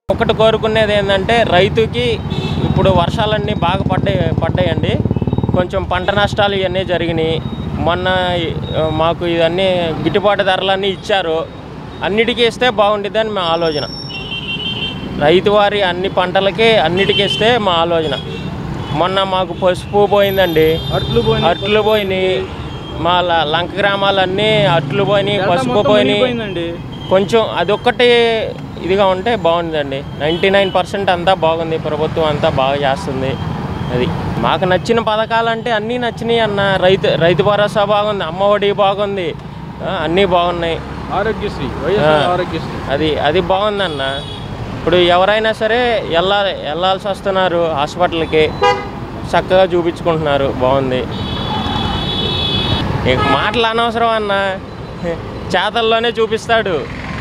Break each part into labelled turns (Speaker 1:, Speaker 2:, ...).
Speaker 1: ఒకటి కోరుకునేది ఏంటంటే రైతుకి ఇప్పుడు వర్షాలన్నీ బాగా పడ్డాయి పడ్డాయండి కొంచెం పంట నష్టాలు ఇవన్నీ జరిగినాయి మొన్న ఆ, మాకు ఇవన్నీ గిట్టుబాటు ధరలన్నీ ఇచ్చారు అన్నిటికీ ఇస్తే బాగుండిద్దని మా ఆలోచన రైతు వారి అన్ని పంటలకి అన్నిటికీ ఇస్తే మా ఆలోచన మొన్న మాకు పసుపు పోయిందండి
Speaker 2: అట్లు పోయినాయి,
Speaker 1: అట్లు పోయినాయి మా ల- లంక గ్రామాలన్నీ అట్లు పోయినాయి
Speaker 2: డెల్టా
Speaker 1: పసుపు
Speaker 2: మొత్తం
Speaker 1: పోయినాయి
Speaker 2: మునిగిపోయిందండి.
Speaker 1: కొంచెం అదొక్కటి ఇదిగా ఉంటే బాగుందండి నైంటీ నైన్ పర్సెంట్ అంతా బాగుంది ప్రభుత్వం అంతా బాగా చేస్తుంది అది మాకు నచ్చిన పథకాలు అంటే అన్నీ నచ్చినాయి అన్న రైతు రైతు భరోసా బాగుంది అమ్మఒడి బాగుంది ఆ, అన్నీ బాగున్నాయి
Speaker 2: ఆరోగ్యశ్రీ వైఎస్ఆర్
Speaker 1: ఆ.
Speaker 2: ఆరోగ్యశ్రీ
Speaker 1: అది అది బాగుందన్న ఇప్పుడు ఎవరైనా సరే వెళ్ళాలి వెళ్ళాల్సి వస్తున్నారు హాస్పిటల్కి చక్కగా చూపించుకుంటున్నారు బాగుంది ఇక మాటలు అనవసరం అన్న చేతల్లోనే చూపిస్తాడు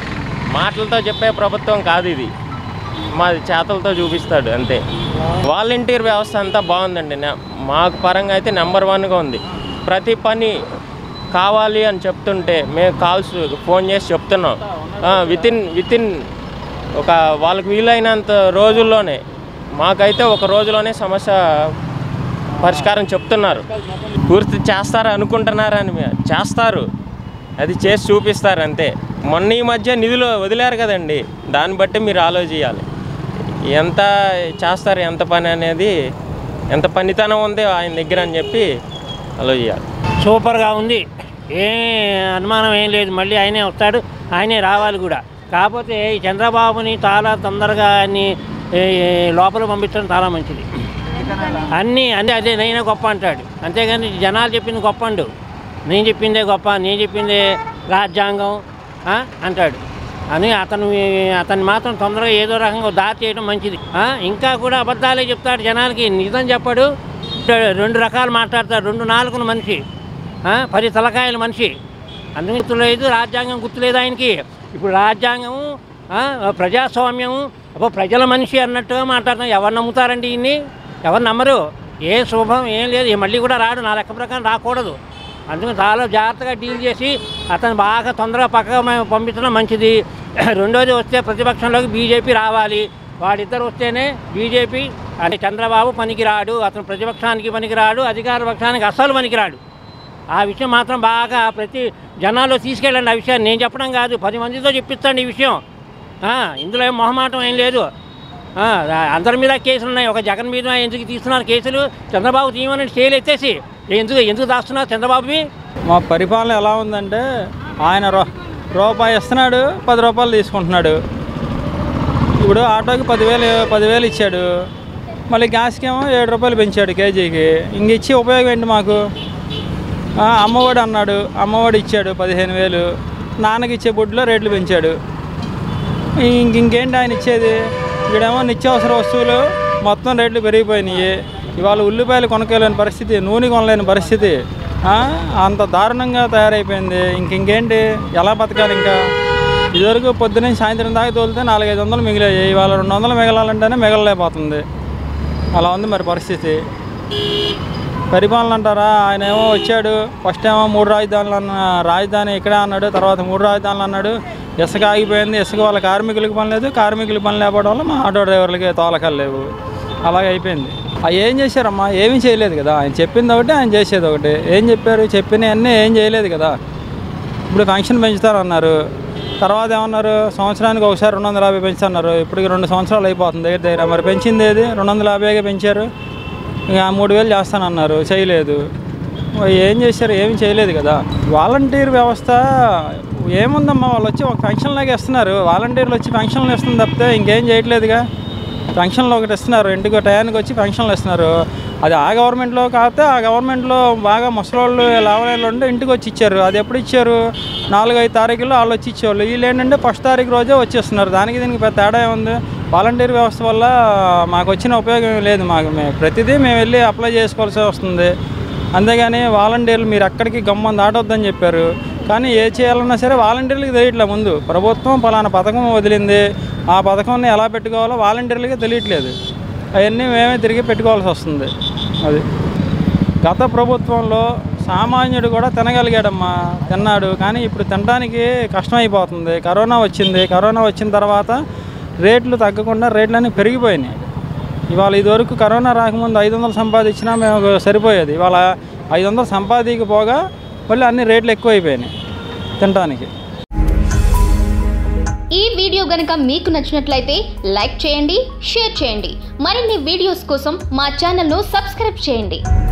Speaker 1: మాటలతో చెప్పే ప్రభుత్వం కాదు ఇది మాది చేతలతో చూపిస్తాడు అంతే వాలంటీర్ వ్యవస్థ అంతా బాగుందండి నె- మాకు పరంగా అయితే నెంబర్ వన్గా ఉంది ప్రతి పని కావాలి అని చెప్తుంటే మేము కాల్స్ ఫోన్ చేసి చెప్తున్నాం వితిన్ వితిన్ ఒక వాళ్ళకి వీలైనంత రోజుల్లోనే మాకైతే ఒక రోజులోనే సమస్య పరిష్కారం చెప్తున్నారు పూర్తి చేస్తారు అనుకుంటున్నారని మే- చేస్తారు అది చేసి చూపిస్తారు అంతే మొన్న ఈ మధ్య నిధులు వదిలేరు కదండి దాన్ని బట్టి మీరు ఆలోచించాలి ఎంత చేస్తారు ఎంత పని అనేది ఎంత పనితనం ఉంది ఆయన దగ్గర అని చెప్పి ఆలోచించాలి
Speaker 3: సూపర్గా ఉంది ఏ అనుమానం ఏం లేదు మళ్ళీ ఆయనే వస్తాడు ఆయనే రావాలి కూడా కాకపోతే ఈ చంద్రబాబుని చాలా తొందరగా అన్ని లోపల పంపించడం చాలా మంచిది అన్నీ అన్నీ అదే నైనా గొప్ప అంటాడు అంతేగాని జనాలు చెప్పింది గొప్ప అండు నేను చెప్పిందే గొప్ప నేను చెప్పిందే రాజ్యాంగం ఆ, అంటాడు అని అతను అతన్ని మాత్రం తొందరగా ఏదో రకంగా దారి చేయడం మంచిది ఆ, ఇంకా కూడా అబద్ధాలే చెప్తాడు జనాలకి నిజం చెప్పాడు రెండు రకాలు మాట్లాడతాడు రెండు నాలుగున మనిషి ఆ, పది తలకాయల మనిషి అందుకు గుర్తులేదు రాజ్యాంగం గుర్తులేదు ఆయనకి ఇప్పుడు రాజ్యాంగము ఆ, ప్రజాస్వామ్యము అబ్బో ప్రజల మనిషి అన్నట్టుగా మాట్లాడుతున్నాం ఎవరు నమ్ముతారండి ఇన్ని ఎవరు నమ్మరు ఏ శుభం ఏం లేదు మళ్ళీ కూడా రాడు నా లెక్క ప్రకారం రాకూడదు అందుకని చాలా జాగ్రత్తగా డీల్ చేసి అతను బాగా తొందరగా పక్కగా మేము పంపించడం మంచిది రెండోది వస్తే ప్రతిపక్షంలోకి బీజేపీ రావాలి వాడిద్దరు వస్తేనే బీజేపీ అంటే చంద్రబాబు పనికిరాడు అతను ప్రతిపక్షానికి పనికిరాడు అధికార పక్షానికి అస్సలు పనికిరాడు ఆ విషయం మాత్రం బాగా ప్రతి జనాల్లో తీసుకెళ్ళండి ఆ విషయాన్ని నేను చెప్పడం కాదు పది మందితో చెప్పిస్తాండి ఈ విషయం ఆ, ఇందులో ఏం మొహమాటం ఏం లేదు ఆ, అందరి మీద కేసులు ఉన్నాయి ఒక జగన్ మీద ఎందుకు తీస్తున్నారు కేసులు చంద్రబాబు తీయమని స్టేలు ఎత్తేసి ఎందుకు ఎందుకు దాస్తున్నారు చంద్రబాబువి
Speaker 2: మా పరిపాలన ఎలా ఉందంటే ఆయన రూ రూపాయి ఇస్తున్నాడు పది రూపాయలు తీసుకుంటున్నాడు ఇప్పుడు ఆటోకి పదివేలు పదివేలు ఇచ్చాడు మళ్ళీ గ్యాస్కి ఏమో ఏడు రూపాయలు పెంచాడు కేజీకి ఇంక ఇచ్చి ఉపయోగం ఏంటి మాకు ఆ, అమ్మఒడి అన్నాడు అమ్మఒడి ఇచ్చాడు పదిహేను వేలు నాన్నకి ఇచ్చే బుడ్లో రేట్లు పెంచాడు ఇంక ఇంకేంటి ఆయన ఇచ్చేది ఇక్కడేమో నిత్యావసర వస్తువులు మొత్తం రేట్లు పెరిగిపోయినాయి ఇవాళ ఉల్లిపాయలు కొనకేలేని పరిస్థితి నూనె కొనలేని పరిస్థితి ఆ, అంత దారుణంగా తయారైపోయింది ఇంక ఇంకేంటి ఎలా బతకాలి ఇంకా ఇదివరకు పొద్దున్నే సాయంత్రం దాకా తోలితే నాలుగైదు వందలు మిగిలాయి ఇవాళ రెండు వందలు మిగలాలంటేనే మిగలలేకపోతుంది అలా ఉంది మరి పరిస్థితి పరిపాలన అంటారా ఆయన ఏమో వచ్చాడు ఫస్ట్ ఏమో మూడు రాజధానులు అన్న రాజధాని ఇక్కడే అన్నాడు తర్వాత మూడు రాజధానులు అన్నాడు ఇసుక ఆగిపోయింది ఇసుక వాళ్ళ కార్మికులకు పని లేదు కార్మికులకు పని లేకపోవడం వల్ల మా ఆటో డ్రైవర్లకి తోలకలు లేవు అలాగే అయిపోయింది అవి ఏం చేశారమ్మా ఏమీ చేయలేదు కదా ఆయన చెప్పింది ఒకటి ఆయన చేసేది ఒకటి ఏం చెప్పారు చెప్పినవన్నీ ఏం చేయలేదు కదా ఇప్పుడు పెన్షన్ పెంచుతారన్నారు తర్వాత ఏమన్నారు సంవత్సరానికి ఒకసారి రెండు వందల యాభై పెంచుతున్నారు ఇప్పటికి రెండు సంవత్సరాలు అయిపోతుంది దగ్గర దగ్గర మరి పెంచింది ఏది రెండు వందల యాభైగా పెంచారు ఇంకా మూడు వేలు చేస్తానన్నారు చేయలేదు మరి ఏం చేశారు ఏమి చేయలేదు కదా వాలంటీర్ వ్యవస్థ ఏముందమ్మా వాళ్ళు వచ్చి ఒక పెన్షన్లాగా ఇస్తున్నారు వాలంటీర్లు వచ్చి పెన్షన్లు ఇస్తుంది తప్పితే ఇంకేం చేయట్లేదుగా పెన్షన్లు ఒకటి ఇస్తున్నారు ఇంటికి టయానికి వచ్చి పెన్షన్లు ఇస్తున్నారు అది ఆ గవర్నమెంట్లో కాకపోతే ఆ గవర్నమెంట్లో బాగా ముసలోళ్ళు లావలేళ్ళు ఉంటే ఇంటికి వచ్చి ఇచ్చారు అది ఎప్పుడు ఇచ్చారు నాలుగైదు తారీఖుల్లో వాళ్ళు వచ్చి ఇచ్చేవాళ్ళు వీళ్ళు ఏంటంటే ఫస్ట్ తారీఖు రోజే వచ్చేస్తున్నారు దానికి దీనికి పెద్ద తేడా ఏముంది వాలంటీర్ వ్యవస్థ వల్ల మాకు వచ్చిన ఉపయోగం ఏమీ లేదు మాకు మేము ప్రతిదీ మేము వెళ్ళి అప్లై చేసుకోవాల్సి వస్తుంది అంతేగాని వాలంటీర్లు మీరు ఎక్కడికి గమ్మం దాటొద్దని చెప్పారు కానీ ఏ చేయాలన్నా సరే వాలంటీర్లకి తెలియట్లే ముందు ప్రభుత్వం పలానా పథకం వదిలింది ఆ పథకాన్ని ఎలా పెట్టుకోవాలో వాలంటీర్లకి తెలియట్లేదు అవన్నీ మేమే తిరిగి పెట్టుకోవాల్సి వస్తుంది అది గత ప్రభుత్వంలో సామాన్యుడు కూడా తినగలిగాడమ్మా తిన్నాడు కానీ ఇప్పుడు తినడానికి కష్టమైపోతుంది కరోనా వచ్చింది కరోనా వచ్చిన తర్వాత రేట్లు తగ్గకుండా రేట్లన్నీ పెరిగిపోయినాయి ఇవాళ ఇదివరకు కరోనా రాకముందు ఐదు వందలు సంపాదించినా మేము సరిపోయేది ఇవాళ ఐదు వందలు సంపాదించకపోగా మళ్ళీ అన్ని రేట్లు ఎక్కువైపోయినాయి తినడానికి
Speaker 4: ఈ వీడియో గనుక మీకు నచ్చినట్లయితే లైక్ చేయండి షేర్ చేయండి మరిన్ని వీడియోస్ కోసం మా ఛానల్ను సబ్స్క్రైబ్ చేయండి